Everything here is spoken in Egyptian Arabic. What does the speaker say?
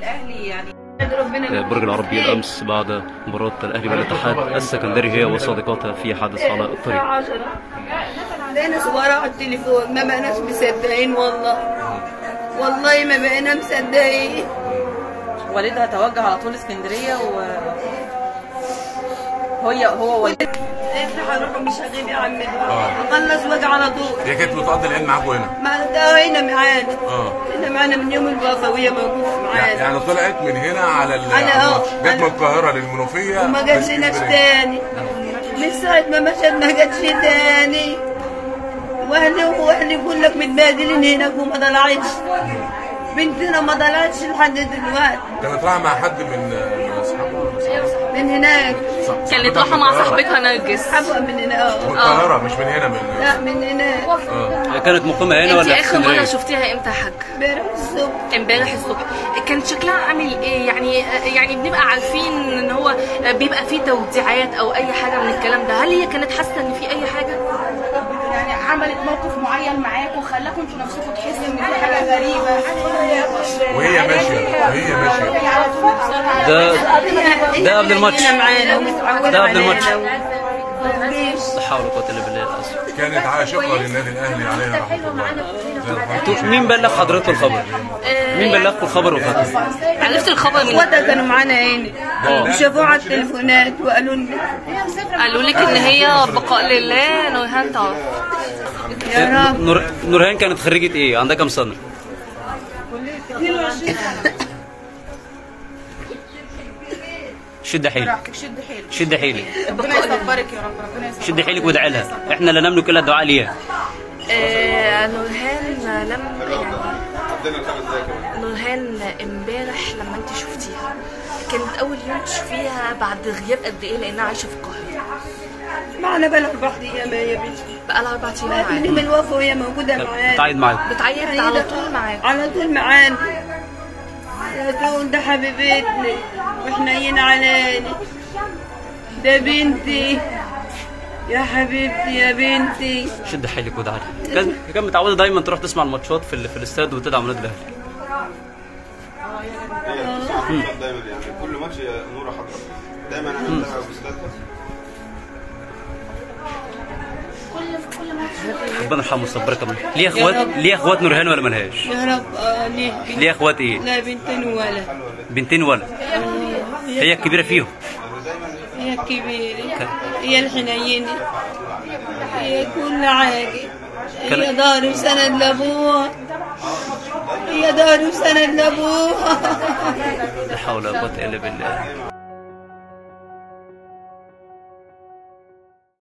الاهلي يعني ربنا برج العرب بالامس بعد مباراه الاهلي والاتحاد السكندري هي وصادقاتها في حادث على الطريق عشرة لقينا صورة على التليفون ما بقناش مصدقين والله والله ما بقينا مصدقين والدها توجه على طول اسكندريه و هي هو والدها احنا هنروح مش هغيب يا عم نخلص وجع على طول هي كانت بتقضي العيد معاكم هنا ما ده هنا معانا اه هنا معانا من يوم الوفاة وهي موجودة يعني معانا يعني طلعت من هنا على ال- أنا على آه. الماتش. جت من القاهره للمنوفيه وما جاتش ناس تاني من ساعة ما مشت ما جاتش تاني واهلي واهلي كلك متبادلين هناك وما طلعتش بنتنا ما طلعتش لحد دلوقتي كانت رايحه مع حد من من اصحابها ولا صاحبها؟ من هناك كانت رايحه مع صاحبتها نرجس حبوة من هناك من اه القاهره مش من هنا من لا من هناك هي كانت مقيمه هنا انت ولا في اخر مره اسكندريه؟ شفتيها امتى يا حاج امبارح الصبح امبارح الصبح كان شكلها عامل ايه يعني يعني بنبقى عارفين ان هو بيبقى فيه توديعات او اي حاجه من الكلام ده هل هي كانت حاسه ان في اي حاجه يعني عملت موقف معين معاكم خلاكم انتوا نفسكم تحسوا ان في حاجه غريبه وهي ماشيه وهي ماشيه ده ده قبل الماتش هنا معانا ومتعودة ده قبل علينا الماتش. ومفيش. لا حول ولا قوه الا بالله العظيم. كانت عاشقه للنادي الاهلي عليها رحمه الله زي الفل. مين بلغ حضرتك الخبر؟ مين بلغكم الخبر وفاتكم؟ عرفت الخبر من اخواتها كانوا معانا هنا اه. وشافوها على التليفونات وقالوا لنا قالوا لك ان هي بقاء لله نورهان تعرف يا رب نور نورهان كانت خريجه ايه؟ عندها كام سنه؟ شد حيلك شد حيلك شد حيلك ربنا يصبرك يا رب ربنا يصبرك شد حيلك وادعي لها احنا لا نملك الا الدعاء ليها آه، نورهان لم يعني نورهان امبارح لما انت شفتيها كانت اول يوم تشوفيها بعد غياب قد ايه لانها عايشه في القاهره معنا بقى اربع ايام يا بنتي بقى لها اربع ايام بقى من معانا يوم الوفاه وهي موجوده معانا بتعيد معاك بتعيط يعني على ده- طول معاك على طول معانا على طول ده حبيبتنا وحنين علاني ده بنتي يا حبيبتي يا بنتي شد حيلك وادعي لها كان كانت متعوده دايما تروح تسمع الماتشات في ال- في الاستاد وتدعم النادي الاهلي دايما يعني كل ماتش نوره حضرتك دايما انا بتابع بوستاتها ربنا يرحمه ويصبرك منه ليه اخوات ليه اخوات نورهان ولا ملهاش؟ يا رب اه ليه ليه اخوات ايه؟ لا بنتين ولا بنتين ولا هي الكبيره فيهم هي الكبيرة هي الحنينة هي كل حاجة هي كان- دار وسند لأبوها هي دار وسند لأبوها لا حول ولا قوه الا بالله